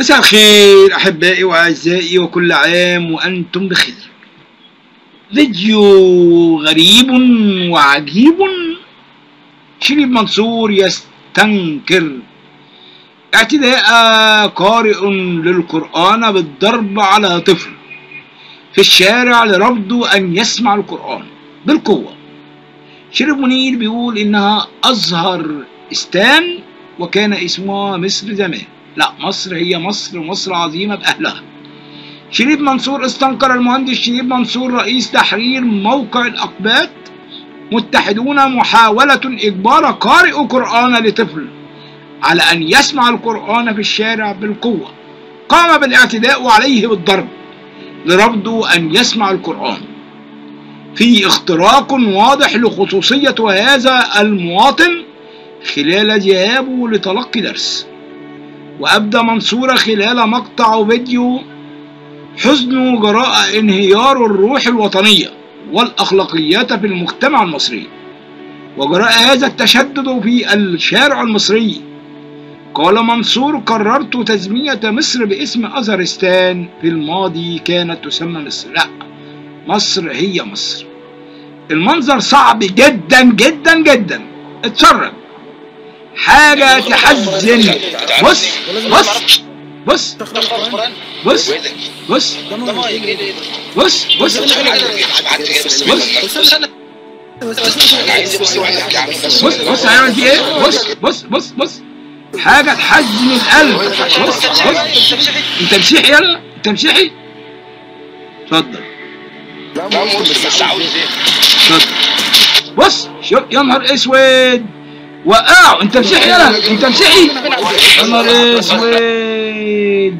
مساء الخير أحبائي وأعزائي وكل عام وأنتم بخير فيديو غريب وعجيب شريف منصور يستنكر اعتداء قارئ للقرآن بالضرب على طفل في الشارع لرفضه أن يسمع القرآن بالقوة شريف منير بيقول إنها أزهر استان وكان اسمها مصر زمان لا مصر هي مصر مصر عظيمة بأهلها شريف منصور استنكر المهندس شريف منصور رئيس تحرير موقع الأقبات متحدون محاولة إجبار قارئ قرآن لطفل على أن يسمع القرآن في الشارع بالقوة قام بالاعتداء عليه بالضرب لرفضه أن يسمع القرآن في اختراق واضح لخصوصية هذا المواطن خلال ذهابه لتلقي درس وأبدى منصور خلال مقطع فيديو حزنه جراء انهيار الروح الوطنية والأخلاقيات في المجتمع المصري وجراء هذا التشدد في الشارع المصري قال منصور قررت تسمية مصر باسم أزهرستان في الماضي كانت تسمى مصر لا مصر هي مصر المنظر صعب جدا جدا جدا اتفرج حاجة تحزن بص بص بص بص بص بص بص بص بص هيعمل فيه ايه بص بص بص بص حاجة تحزن القلب بص بص انت مسيحي يلا انت مسيحي اتفضل اتفضل بص شوف يا نهار اسود وقعوا انت مسيحي يلا انت مسيحي يا نهار اسود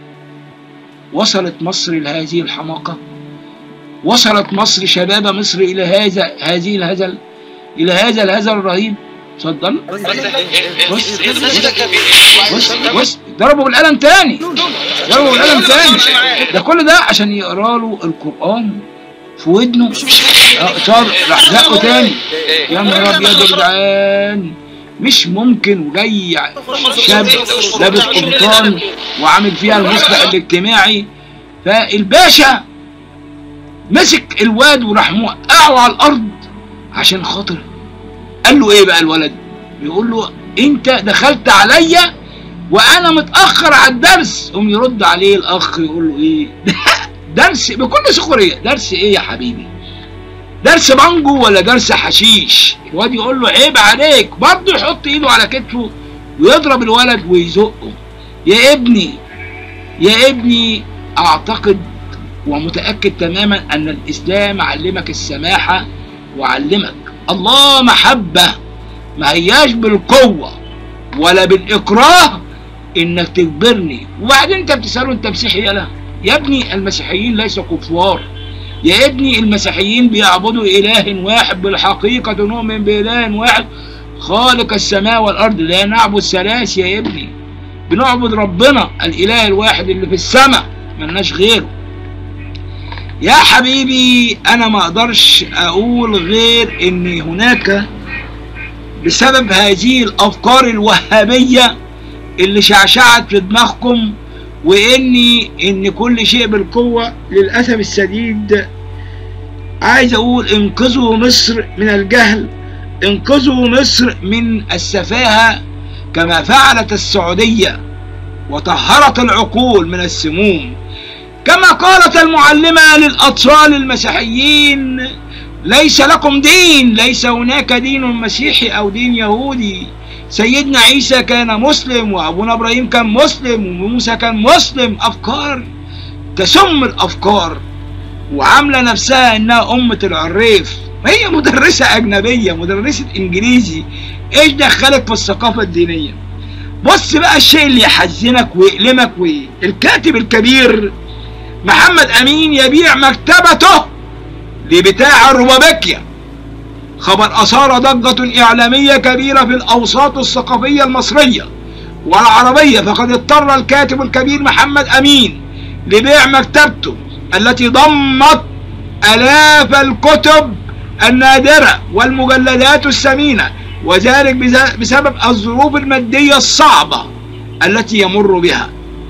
وصلت مصر لهذه الحماقة وصلت مصر شباب مصر إلى هذا هذه الهزل إلى هذا الهزل الرهيب اتفضل بص بص بص ضربوا بالقلم تاني ضربوا بالقلم تاني ده كل ده عشان يقرا له القرآن في ودنه صار راح زقه تاني يا نهار ابيض يا جدعان مش ممكن وجاي شاب لابس قمطان وعامل فيها المصلح الاجتماعي فالباشا مسك الواد وراح موقعه على الارض عشان خاطر قال له ايه بقى الولد بيقول له انت دخلت عليا وانا متاخر على الدرس قوم يرد عليه الاخ يقول له ايه درس بكل سخريه درس ايه يا حبيبي درس بانجو ولا درس حشيش الواد يقول له عيب عليك برضه يحط ايده على كتفه ويضرب الولد ويزقه يا ابني يا ابني اعتقد ومتاكد تماما ان الاسلام علمك السماحه وعلمك الله محبه ما هياش بالقوه ولا بالاكراه انك تجبرني وبعدين انت بتساله انت مسيحي يلا يا ابني المسيحيين ليسوا كفار يا ابني المسيحيين بيعبدوا إله واحد بالحقيقة نؤمن بإله واحد خالق السماء والأرض لا نعبد ثلاث يا ابني بنعبد ربنا الإله الواحد اللي في السماء ملناش غيره يا حبيبي أنا ما أقدرش أقول غير إن هناك بسبب هذه الأفكار الوهابية اللي شعشعت في دماغكم واني ان كل شيء بالقوة للأسف الشديد عايز اقول انقذوا مصر من الجهل انقذوا مصر من السفاهة كما فعلت السعودية وطهرت العقول من السموم كما قالت المعلمة للأطفال المسيحيين ليس لكم دين ليس هناك دين مسيحي أو دين يهودي سيدنا عيسى كان مسلم وابونا ابراهيم كان مسلم وموسى كان مسلم افكار تسم الافكار وعامله نفسها انها امه العريف هي مدرسه اجنبيه مدرسه انجليزي ايش دخلك في الثقافه الدينيه بص بقى الشيء اللي يحزنك ويؤلمك الكاتب الكبير محمد امين يبيع مكتبته لبتاع الربابيكيا خبر أثار ضجة إعلامية كبيرة في الأوساط الثقافية المصرية والعربية فقد اضطر الكاتب الكبير محمد أمين لبيع مكتبته التي ضمت آلاف الكتب النادرة والمجلدات الثمينة وذلك بسبب الظروف المادية الصعبة التي يمر بها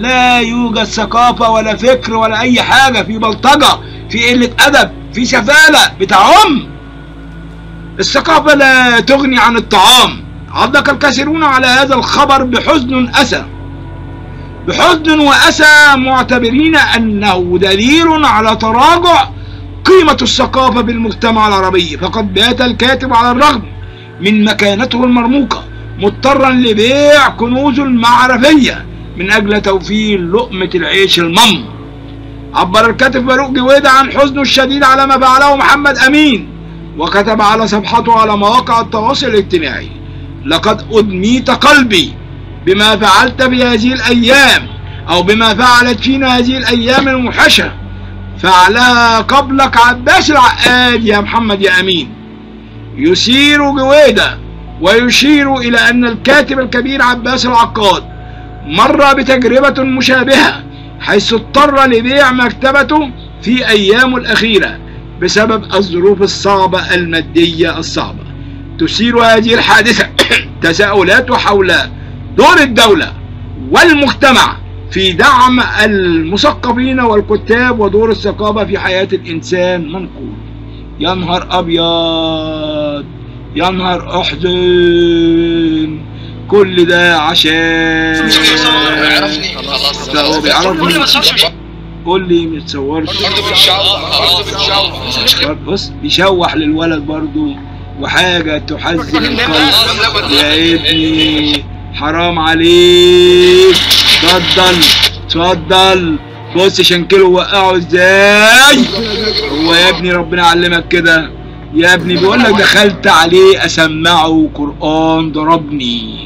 لا يوجد ثقافة ولا فكر ولا أي حاجة في بلطجة في قلة أدب في سفالة بتعم الثقافة لا تغني عن الطعام عضك الكثيرون على هذا الخبر بحزن أسى بحزن وأسى معتبرين أنه دليل على تراجع قيمة الثقافة بالمجتمع العربي فقد بات الكاتب على الرغم من مكانته المرموقة مضطرا لبيع كنوزه المعرفية من أجل توفير لقمة العيش المم عبر الكاتب فاروق جويدة عن حزنه الشديد على ما فعله محمد أمين وكتب على صفحته على مواقع التواصل الاجتماعي لقد أدميت قلبي بما فعلت في هذه الأيام أو بما فعلت فينا هذه الأيام الموحشة فعلها قبلك عباس العقاد يا محمد يا أمين يسير جويدة ويشير إلى أن الكاتب الكبير عباس العقاد مر بتجربة مشابهة حيث اضطر لبيع مكتبته في أيامه الأخيرة بسبب الظروف الصعبة المادية الصعبة تثير هذه الحادثة تساؤلات حول دور الدولة والمجتمع في دعم المثقفين والكتاب ودور الثقافة في حياة الإنسان منقول يا نهار أبيض يا نهار أحزن كل ده عشان بيعرفني خلاص لا هو بيعرفني قول لي متصورش برضه بنشوح برضه بنشوح بص بيشوح للولد برضو وحاجة تحزن القلب يا ابني حرام عليك اتفضل اتفضل بص شنكله وقعه ازاي هو يا ابني ربنا علمك كده يا ابني بيقول لك دخلت عليه اسمعه قرآن ضربني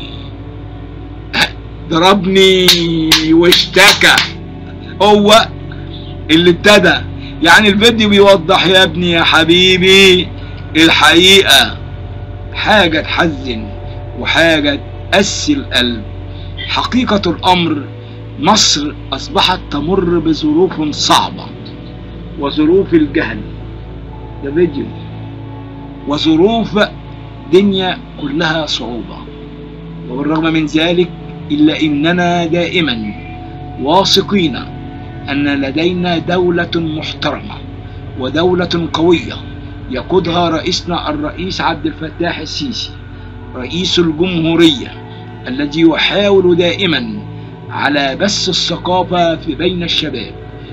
ضربني واشتكى هو اللي ابتدى يعني الفيديو بيوضح يا ابني يا حبيبي الحقيقة حاجة تحزن وحاجة تقسي القلب حقيقة الأمر مصر أصبحت تمر بظروف صعبة وظروف الجهل ده فيديو وظروف دنيا كلها صعوبة وبالرغم من ذلك إلا إننا دائما واثقين أن لدينا دولة محترمة ودولة قوية يقودها رئيسنا الرئيس عبد الفتاح السيسي رئيس الجمهورية الذي يحاول دائما على بث الثقافة في بين الشباب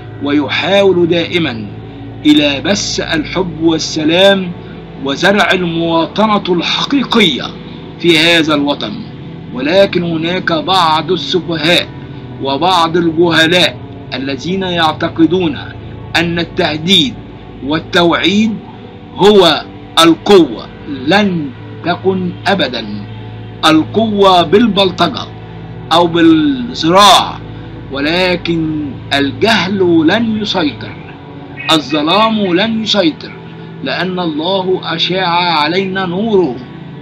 ويحاول دائما إلى بث الحب والسلام وزرع المواطنة الحقيقية في هذا الوطن ولكن هناك بعض السفهاء وبعض الجهلاء الذين يعتقدون أن التهديد والتوعيد هو القوة لن تكن أبدا القوة بالبلطجة أو بالزراع ولكن الجهل لن يسيطر الظلام لن يسيطر لأن الله أشاع علينا نوره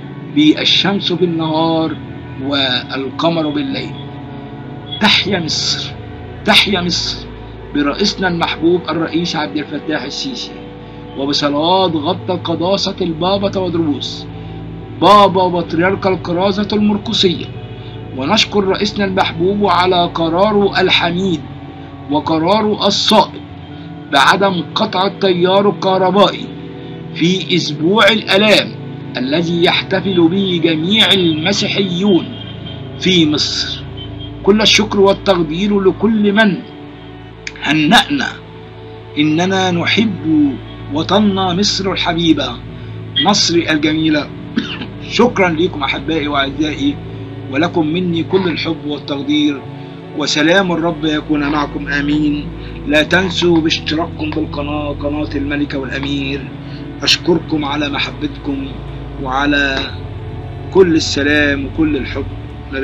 بالشمس بالنهار والقمر بالليل تحيا مصر تحيا مصر برئيسنا المحبوب الرئيس عبد الفتاح السيسي وبصلاة غطى قداسة البابا تودروس بابا بطريرك الكرازة المرقسية ونشكر رئيسنا المحبوب على قراره الحميد وقراره الصائب بعدم قطع التيار الكهربائي في أسبوع الآلام الذي يحتفل به جميع المسيحيون في مصر كل الشكر والتقدير لكل من هنأنا إننا نحب وطننا مصر الحبيبة مصر الجميلة شكرا لكم أحبائي وأعزائي ولكم مني كل الحب والتقدير وسلام الرب يكون معكم آمين لا تنسوا باشتراككم بالقناة قناة الملكة والأمير أشكركم على محبتكم وعلى كل السلام وكل الحب